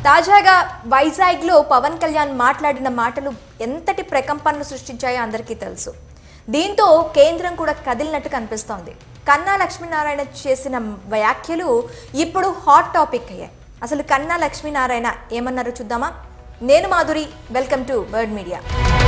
తాజాగా వైజాగ్లో పవన్ కళ్యాణ్ మాట్లాడిన మాటలు ఎంతటి ప్రకంపనలు సృష్టించాయో అందరికీ తెలుసు దీంతో కేంద్రం కూడా కదిలినట్టు కనిపిస్తోంది కన్నా లక్ష్మీనారాయణ చేసిన వ్యాఖ్యలు ఇప్పుడు హాట్ టాపిక్ అయ్యాయి అసలు కన్నా లక్ష్మీనారాయణ ఏమన్నారో చూద్దామా నేను Madhuri welcome to bird media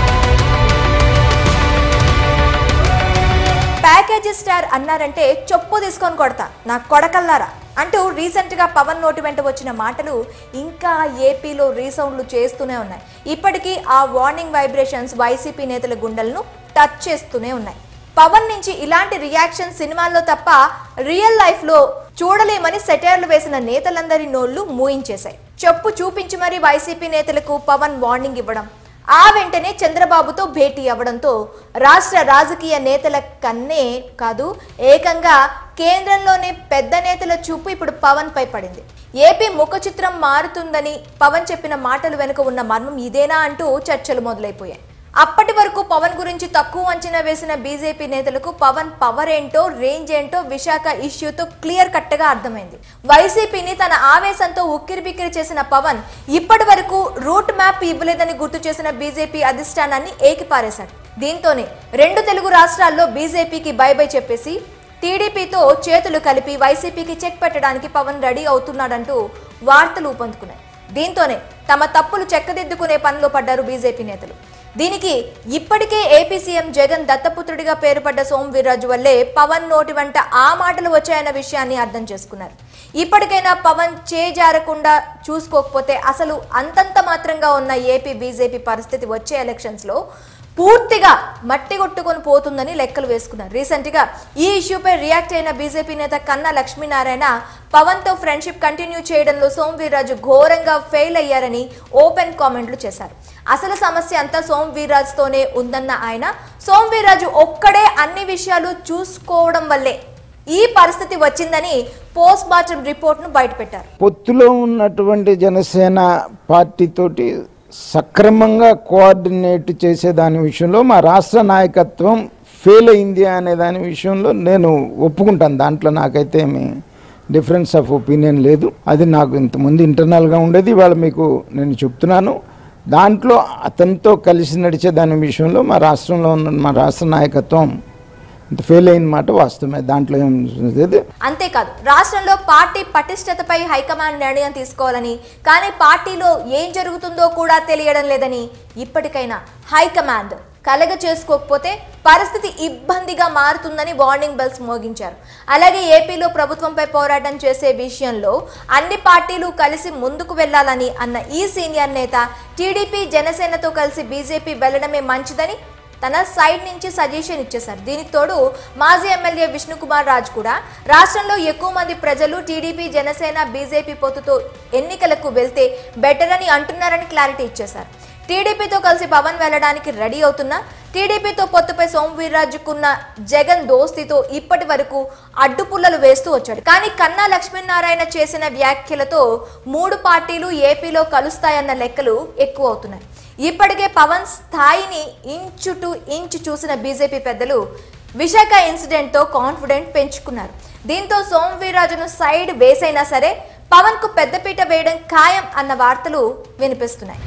package star అన్నారంటే చొప్పు తీసుకొని కొడతా నా కొడకల్లారా అంటూ రీసెంట్గా పవన్ నోటి వెంట వచ్చిన మాటలు ఇంకా ఏపీలో రీసౌండ్లు చేస్తూనే ఉన్నాయి ఇప్పటికీ ఆ వార్నింగ్ వైబ్రేషన్స్ వైసీపీ నేతల గుండెలను టచ్ చేస్తూనే ఉన్నాయి పవన్ నుంచి ఇలాంటి రియాక్షన్ సినిమాల్లో తప్ప రియల్ లైఫ్లో చూడలేమని సెటైర్లు వేసిన నేతలందరి నోళ్లు మూయించేశాయి చెప్పు చూపించి మరీ వైసీపీ నేతలకు పవన్ వార్నింగ్ ఇవ్వడం ఆ వెంటనే చంద్రబాబుతో భేటీ అవ్వడంతో రాష్ట్ర రాజకీయ నేతల కన్నే కాదు ఏకంగా కేంద్రంలోనే పెద్ద నేతల చూపు ఇప్పుడు పవన్ పై పడింది ఏపీ ముఖ చిత్రం మారుతుందని పవన్ చెప్పిన మాటలు వెనుక ఉన్న మర్మం ఇదేనా అంటూ చర్చలు మొదలైపోయాయి అప్పటి వరకు పవన్ గురించి తక్కువ అంచనా వేసిన బీజేపీ నేతలకు పవన్ పవర్ ఏంటో రేంజ్ ఏంటో విశాఖ ఇష్యూతో క్లియర్ కట్ గా అర్థమైంది వైసీపీని తన ఆవేశంతో ఉక్కిరిబిక్కిరి చేసిన పవన్ ఇప్పటి వరకు రూట్ మ్యాప్ ఇవ్వలేదని గుర్తు చేసిన బీజేపీ అధిష్టానాన్ని ఏకిపారేశాడు దీంతోనే రెండు తెలుగు రాష్ట్రాల్లో బీజేపీకి బై బై చెప్పేసి టీడీపీతో చేతులు కలిపి వైసీపీకి చెక్ పెట్టడానికి పవన్ రెడీ అవుతున్నాడంటూ వార్తలు ఊపందుకున్నాయి దీంతోనే తమ తప్పులు చెక్కదిద్దుకునే పనిలో పడ్డారు బీజేపీ నేతలు దీనికి ఇప్పటికే ఏపీ సీఎం జగన్ దత్తపుత్రుడిగా పేరుపడ్డ సోమ్ వీర్రాజు వల్లే పవన్ నోటి వెంట ఆ మాటలు వచ్చాయన్న విషయాన్ని అర్థం చేసుకున్నారు ఇప్పటికైనా పవన్ చేజారకుండా చూసుకోకపోతే అసలు అంతంత మాత్రంగా ఉన్న ఏపీ బీజేపీ పరిస్థితి వచ్చే ఎలక్షన్స్ లో పూర్తిగా మట్టి కొట్టుకొని పోతుందని లెక్కలు వేసుకున్నారు రీసెంట్ గా ఈ ఇష్యూపై రియాక్ట్ అయిన బీజేపీ నేత కన్నా లక్ష్మీనారాయణ పవన్ తో ఫ్రెండ్షిప్ కంటిన్యూ చేయడంలో సోమ్ వీర్రాజు ఘోరంగా ఫెయిల్ అయ్యారని ఓపెన్ కామెంట్లు చేశారు అసలు సమస్య అంతా సోమ్ వీర్రాజ్ తోనే ఉందన్న ఆయన సోమ్ వీర్రాజు ఒక్కడే అన్ని విషయాలు చూసుకోవడం వల్లే ఈ పరిస్థితి వచ్చిందని పోస్ట్ మార్టం రిపోర్ట్ను బయటపెట్టారు పొత్తులో ఉన్నటువంటి జనసేన పార్టీతోటి సక్రమంగా కోఆర్డినేట్ చేసే దాని విషయంలో మా రాష్ట్ర నాయకత్వం ఫెయిల్ అయింది అనే దాని విషయంలో నేను ఒప్పుకుంటాను దాంట్లో నాకైతే ఏమి డిఫరెన్స్ ఆఫ్ ఒపీనియన్ లేదు అది నాకు ఇంతకుముందు ఇంటర్నల్గా ఉండేది ఇవాళ మీకు నేను చెప్తున్నాను దాంట్లో అతనితో కలిసి నడిచే దాని విషయంలో మా రాష్ట్రంలో ఉన్న మా రాష్ట్ర నాయకత్వం ఇంత ఫెయిల్ అయిన మాట వాస్తవమే దాంట్లో ఏం లేదు అంతేకాదు రాష్ట్రంలో పార్టీ పటిష్టతపై హైకమాండ్ నిర్ణయం తీసుకోవాలని కానీ పార్టీలో ఏం జరుగుతుందో కూడా తెలియడం లేదని ఇప్పటికైనా హైకమాండ్ కలగ చేసుకోకపోతే పరిస్థితి ఇబ్బందిగా మారుతుందని వార్నింగ్ బెల్స్ మోగించారు అలాగే ఏపీలో ప్రభుత్వంపై పోరాటం చేసే విషయంలో అన్ని పార్టీలు కలిసి ముందుకు వెళ్లాలని అన్న ఈ సీనియర్ నేత టీడీపీ జనసేనతో కలిసి బీజేపీ వెళ్లడమే మంచిదని తన సైడ్ నుంచి సజెషన్ ఇచ్చేశారు దీనికి తోడు మాజీ ఎమ్మెల్యే విష్ణుకుమార్ రాజ్ కూడా రాష్ట్రంలో ఎక్కువ మంది ప్రజలు టీడీపీ జనసేన బీజేపీ పొత్తుతో ఎన్నికలకు వెళ్తే బెటర్ అని అంటున్నారని క్లారిటీ ఇచ్చేశారు టీడీపీతో కలిసి పవన్ వెళ్ళడానికి రెడీ అవుతున్నా టీడీపీతో పొత్తుపై సోము వీర్రాజుకున్న జగన్ దోస్తితో ఇప్పటి వరకు అడ్డుపుల్లలు వేస్తూ వచ్చాడు కానీ కన్నా లక్ష్మీనారాయణ చేసిన వ్యాఖ్యలతో మూడు పార్టీలు ఏపీలో కలుస్తాయన్న లెక్కలు ఎక్కువ అవుతున్నాయి ఇప్పటికే పవన్ స్థాయిని ఇంచు టు ఇంచు చూసిన బీజేపీ పెద్దలు విశాఖ ఇన్సిడెంట్తో కాన్ఫిడెంట్ పెంచుకున్నారు దీంతో సోమ్ వీర్రాజును సైడ్ వేసైనా సరే పవన్ కు పెద్దపీట వేయడం ఖాయం అన్న వార్తలు వినిపిస్తున్నాయి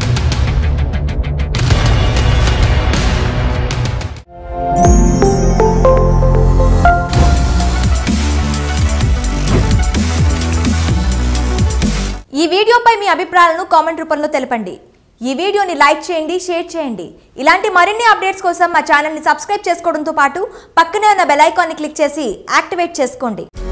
ఈ వీడియోపై మీ అభిప్రాయాలను కామెంట్ రూపంలో తెలపండి ఈ వీడియోని లైక్ చేయండి షేర్ చేయండి ఇలాంటి మరిన్ని అప్డేట్స్ కోసం మా ఛానల్ని సబ్స్క్రైబ్ చేసుకోవడంతో పాటు పక్కనే ఉన్న బెల్ ఐకాన్ని క్లిక్ చేసి యాక్టివేట్ చేసుకోండి